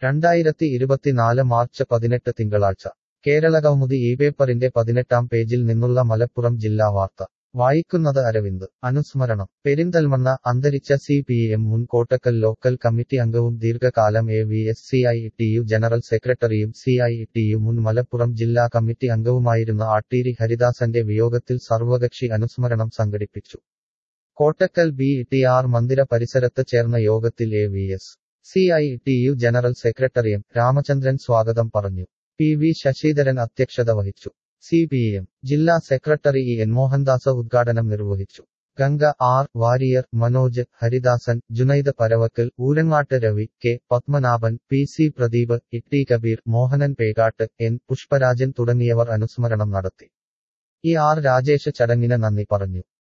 രണ്ടായിരത്തി ഇരുപത്തിനാല് മാർച്ച് പതിനെട്ട് തിങ്കളാഴ്ച കേരള കൗമുദി ഈ പേപ്പറിന്റെ പതിനെട്ടാം പേജിൽ നിന്നുള്ള മലപ്പുറം ജില്ലാ വാർത്ത വായിക്കുന്നത് അരവിന്ദ് അനുസ്മരണം പെരിന്തൽമണ്ണ അന്തരിച്ച സി പി എം മുൻ കോട്ടക്കൽ ലോക്കൽ കമ്മിറ്റി അംഗവും ദീർഘകാലം A V S C I T U general സെക്രട്ടറിയും സി ഐ ടി യു മുൻ മലപ്പുറം ജില്ലാ കമ്മിറ്റി അംഗവുമായിരുന്ന ആട്ടീരി ഹരിദാസന്റെ വിയോഗത്തിൽ സർവകക്ഷി അനുസ്മരണം സംഘടിപ്പിച്ചു കോട്ടക്കൽ ബി ടി ആർ മന്ദിര പരിസരത്ത് ചേർന്ന യോഗത്തിൽ A V S C I T U general secretary M Ramachandran സ്വാഗതം പറഞ്ഞു പി വി ശശിധരൻ അധ്യക്ഷത വഹിച്ചു സി പി എം ജില്ലാ സെക്രട്ടറി ഇ എൻ മോഹൻദാസ് ഉദ്ഘാടനം നിർവഹിച്ചു Ganga R Warrier Manoj Haridasan Junaid Paravakkal Oorangattu Ravi K Padmanabhan P C Pradeep Itty Kabeer Mohanan Pekattu N Pushparajan തുടങ്ങിയവർ അനുസ്മരണം നടത്തി ഇ ആർ രാജേഷ് ചടങ്ങിന് നന്ദി പറഞ്ഞു